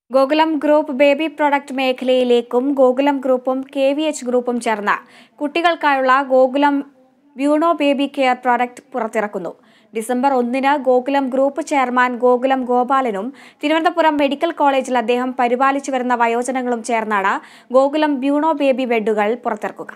Gokulam group baby product മേഖലയിലേക്കും ഗോകുലം ഗ്രൂപ്പും K V H ഗ്രൂപ്പും ചേർന്ന് കുട്ടികൾക്കായുള്ള Gokulam Buono baby care product പുറത്തിറക്കുന്നു ഡിസംബർ ഒന്നിന് ഗോകുലം ഗ്രൂപ്പ് ചെയർമാൻ ഗോകുലം ഗോപാലനും തിരുവനന്തപുരം മെഡിക്കൽ കോളേജിൽ അദ്ദേഹം പരിപാലിച്ചു വരുന്ന വയോജനങ്ങളും ചേർന്നാണ് ഗോകുലം ബ്യൂണോ ബേബി ബെഡുകൾ പുറത്തിറക്കുക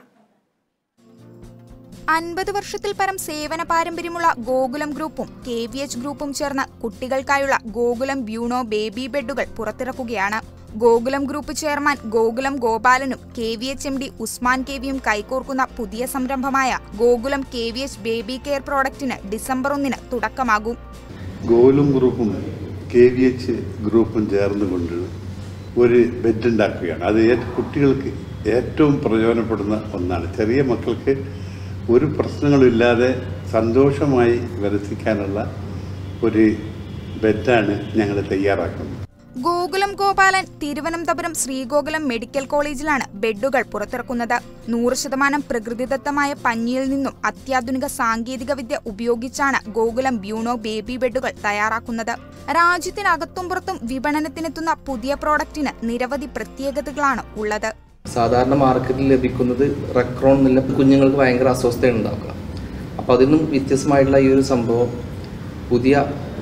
അൻപത് വർഷത്തിൽ പരം സേവന പാരമ്പര്യമുള്ള ഗോകുലം ഗ്രൂപ്പും കെ വി എച്ച് ഗ്രൂപ്പും ചേർന്ന് കുട്ടികൾക്കായുള്ള ഗോകുലം ബ്യൂണോ ബേബി ബെഡുകൾ പുറത്തിറക്കുകയാണ് ഗോകുലം ഗ്രൂപ്പ് ചെയർമാൻ ഗോകുലം ഗോപാലനും K V H M D Usman K വിയും കൈകോർക്കുന്ന പുതിയ സംരംഭമായ Gokulam K V H baby care പ്രോഡക്റ്റിന് ഡിസംബർ ഒന്നിന് തുടക്കമാകും ഗോകുലം ഗ്രൂപ്പും കെ വി എച്ച് ഗ്രൂപ്പും ചേർന്നുകൊണ്ട് ഒരു ബെഡ് ഉണ്ടാക്കുകയാണ് അത് ഏ- കുട്ടികൾക്ക് ഏറ്റവും പ്രയോജനപ്പെടുന്ന ഒന്നാണ് ചെറിയ മക്കൾക്ക് ഒരു പ്രശ്നങ്ങളില്ലാതെ സന്തോഷമായി വരസിക്കാനുള്ള ഒരു ബെഡാണ് ഞങ്ങൾ തയ്യാറാക്കുന്നത് ഗോകുലം ഗോപാലൻ തിരുവനന്തപുരം ശ്രീഗോകുലം മെഡിക്കൽ കോളേജിലാണ് ബെഡുകൾ പുറത്തിറക്കുന്നത് നൂറ് ശതമാനം പ്രകൃതിദത്തമായ പഞ്ഞിയിൽ നിന്നും അത്യാധുനിക സാങ്കേതിക വിദ്യ ഉപയോഗിച്ചാണ് ഗോകുലം ബ്യൂണോ ബേബി ബെഡുകൾ തയ്യാറാക്കുന്നത് രാജ്യത്തിനകത്തും പുറത്തും വിപണനത്തിനെത്തുന്ന പുതിയ പ്രോഡക്റ്റിന് നിരവധി പ്രത്യേകതകളാണ് ഉള്ളത് സാധാരണ മാർക്കറ്റിൽ ലഭിക്കുന്നത് റെക്രോൺ എന്നുള്ള കുഞ്ഞുങ്ങൾക്ക് ഭയങ്കര അസ്വസ്ഥത ഉണ്ടാക്കുക അപ്പോൾ അതിൽ നിന്നും വ്യത്യസ്തമായിട്ടുള്ള ഈ ഒരു സംഭവം പുതിയ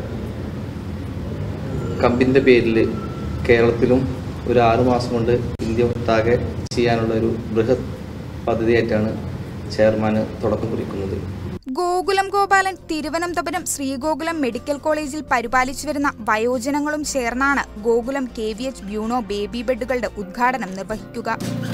കമ്പിൻ്റെ പേരിൽ കേരളത്തിലും ഒരു ആറു മാസം കൊണ്ട് ഇന്ത്യ ഒട്ടാകെ ചെയ്യാനുള്ള ഒരു ബൃഹത് പദ്ധതിയായിട്ടാണ് ചെയർമാന് തുടക്കം കുറിക്കുന്നത് ഗോകുലം ഗോപാലൻ തിരുവനന്തപുരം ശ്രീഗോകുലം മെഡിക്കൽ കോളേജിൽ പരിപാലിച്ചു വരുന്ന വയോജനങ്ങളും ചേർന്നാണ് Gokulam K V H Buono baby ബെഡുകളുടെ ഉദ്ഘാടനം നിർവഹിക്കുക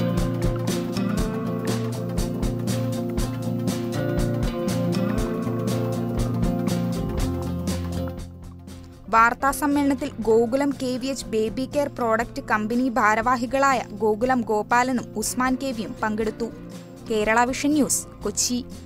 വാർത്താ സമ്മേളനത്തിൽ Gokulam K V H baby care product കമ്പനി ഭാരവാഹികളായ ഗോകുലം ഗോപാലനും ഉസ്മാൻ കെ വിയും പങ്കെടുത്തു കേരള വിഷൻ ന്യൂസ് കൊച്ചി